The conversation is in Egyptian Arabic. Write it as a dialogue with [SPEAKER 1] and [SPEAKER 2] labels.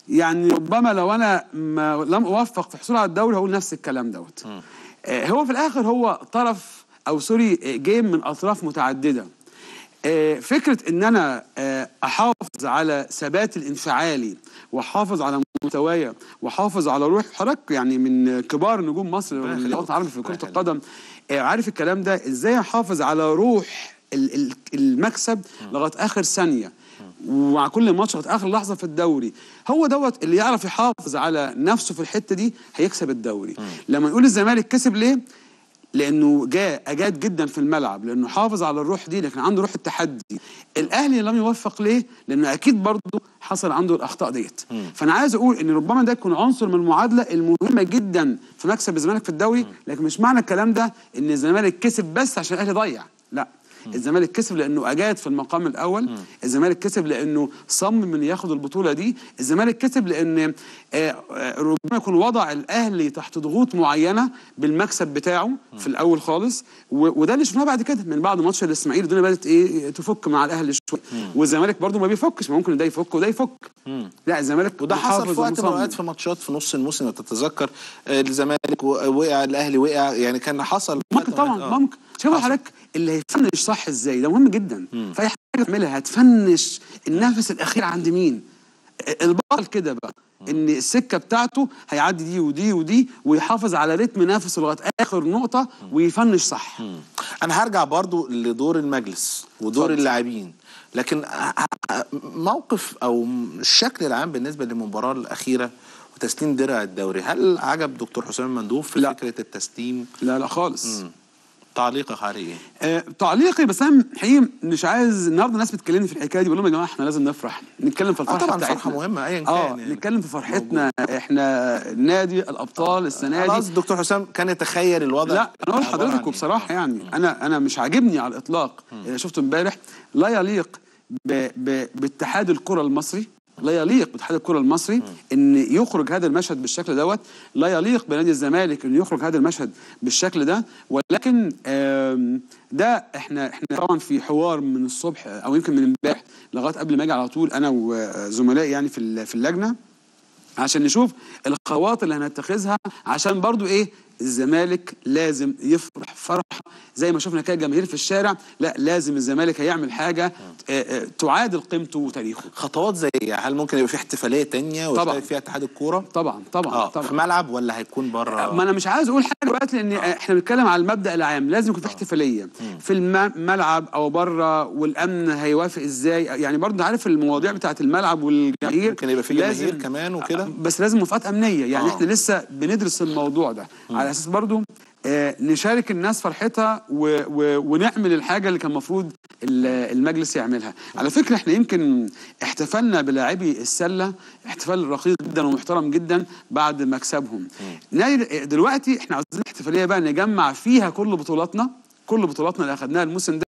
[SPEAKER 1] يعني ربما لو انا ما لم اوفق في الحصول على الدوري هقول نفس الكلام دوت آه، هو في الاخر هو طرف او سوري آه، جيم من اطراف متعدده آه، فكره ان انا آه، احافظ على ثباتي الانفعالي واحافظ على مستوايا واحافظ على روح حضرتك يعني من كبار نجوم مصر الوطن العربي في كره القدم آه، عارف الكلام ده ازاي احافظ على روح ال- ال- المكسب لغايه اخر ثانيه ومع كل ماتش لغايه اخر لحظه في الدوري هو دوت اللي يعرف يحافظ على نفسه في الحته دي هيكسب الدوري لما نقول الزمالك كسب ليه لانه جاء اجاد جدا في الملعب لانه حافظ على الروح دي لكن عنده روح التحدي الاهلي لم يوفق ليه لانه اكيد برضه حصل عنده الاخطاء ديت فانا عايز اقول ان ربما ده يكون عنصر من المعادله المهمه جدا في مكسب الزمالك في الدوري لكن مش معنى الكلام ده ان الزمالك كسب بس عشان الاهلي ضيع لا الزمالك كسب لانه اجاد في المقام الاول الزمالك كسب لانه صمم انه ياخد البطوله دي الزمالك كسب لان آه، آه، ربما يكون وضع الاهلي تحت ضغوط معينه بالمكسب بتاعه في الاول خالص و- وده اللي شفناه بعد كده من بعد ماتش الاسماعيلي الدنيا بدات ايه تفك مع الاهلي شويه والزمالك برضه ما بيفكش ما ممكن ده يفك وده يفك لا الزمالك
[SPEAKER 2] وده حصل
[SPEAKER 1] محافظ
[SPEAKER 2] في وقت من
[SPEAKER 1] ومصمم.
[SPEAKER 2] الاوقات في ماتشات في نص الموسم لو تتذكر آه، الزمالك وقع الاهلي وقع يعني كان حصل
[SPEAKER 1] ممكن طبعا
[SPEAKER 2] آه.
[SPEAKER 1] ممكن شوف
[SPEAKER 2] حصل.
[SPEAKER 1] حضرتك اللي هيفنش صح ازاي ده مهم جدا في اي حاجه تعملها هتفنش النفس الاخير عند مين البطل كده بقى ان السكه بتاعته هيعدي دي ودي ودي ويحافظ على رتم نفسه لغايه اخر نقطه ويفنش صح
[SPEAKER 2] انا هرجع برضو لدور المجلس ودور
[SPEAKER 1] اتفضل.
[SPEAKER 2] اللاعبين لكن آه، آه، موقف او الشكل العام بالنسبه للمباراه الاخيره وتسليم درع الدوري هل عجب دكتور حسام المندوب في
[SPEAKER 1] لا.
[SPEAKER 2] فكره التسليم
[SPEAKER 1] لا لا خالص
[SPEAKER 2] تعليقك عليه ايه؟
[SPEAKER 1] آه تعليقي بس انا حقيقي مش عايز النهارده ناس بتكلمني في الحكايه دي بقول لهم يا جماعه احنا لازم نفرح نتكلم في
[SPEAKER 2] اه
[SPEAKER 1] الفرحه
[SPEAKER 2] طبعا
[SPEAKER 1] بتاعتنا
[SPEAKER 2] فرحه مهمه ايا كان
[SPEAKER 1] اه
[SPEAKER 2] يعني.
[SPEAKER 1] نتكلم في فرحتنا احنا نادي الابطال السنه دي
[SPEAKER 2] خلاص دكتور حسام كان يتخيل الوضع
[SPEAKER 1] لا انا اقول
[SPEAKER 2] عبارة عن
[SPEAKER 1] لحضرتك
[SPEAKER 2] إيه؟
[SPEAKER 1] بصراحه يعني انا انا مش عاجبني على الاطلاق اللي شفته امبارح لا يليق ب ب باتحاد الكره المصري لا يليق باتحاد الكره المصري ان يخرج هذا المشهد بالشكل دوت لا يليق بنادي الزمالك ان يخرج هذا المشهد بالشكل ده ولكن آم، ده احنا احنا طبعا في حوار من الصبح او يمكن من امبارح لغايه قبل ما اجي على طول انا وزملائي يعني في ال- في اللجنه عشان نشوف الخطوات اللي هنتخذها عشان برضو ايه الزمالك لازم يفرح فرحه زي ما شفنا كده الجماهير في الشارع لا لازم الزمالك هيعمل حاجه آه، آه، تعادل قيمته وتاريخه
[SPEAKER 2] خطوات زي إيه؟ هل ممكن يبقى في احتفاليه تانية
[SPEAKER 1] طبعاً.
[SPEAKER 2] ويشارك فيها اتحاد الكوره؟
[SPEAKER 1] طبعا طبعا
[SPEAKER 2] اه
[SPEAKER 1] طبعا
[SPEAKER 2] في ملعب ولا هيكون بره؟
[SPEAKER 1] ما انا مش عايز اقول حاجه دلوقتي لان احنا بنتكلم على المبدا العام لازم يكون في احتفاليه في الملعب او بره والامن هيوافق ازاي يعني برضه عارف المواضيع بتاعت الملعب والجماهير
[SPEAKER 2] ممكن يبقى في
[SPEAKER 1] لازم-
[SPEAKER 2] جماهير كمان وكده؟
[SPEAKER 1] بس لازم موافقات امنيه يعني
[SPEAKER 2] آه.
[SPEAKER 1] احنا لسه بندرس الموضوع ده على اساس برضه آه نشارك الناس فرحتها و و ونعمل الحاجه اللي كان المفروض ال- المجلس يعملها على فكره احنا يمكن احتفلنا بلاعبي السله احتفال رقيق جدا ومحترم جدا بعد مكسبهم نادي- دلوقتي احنا عاوزين احتفاليه بقى نجمع فيها كل بطولاتنا كل بطولاتنا اللي اخذناها الموسم ده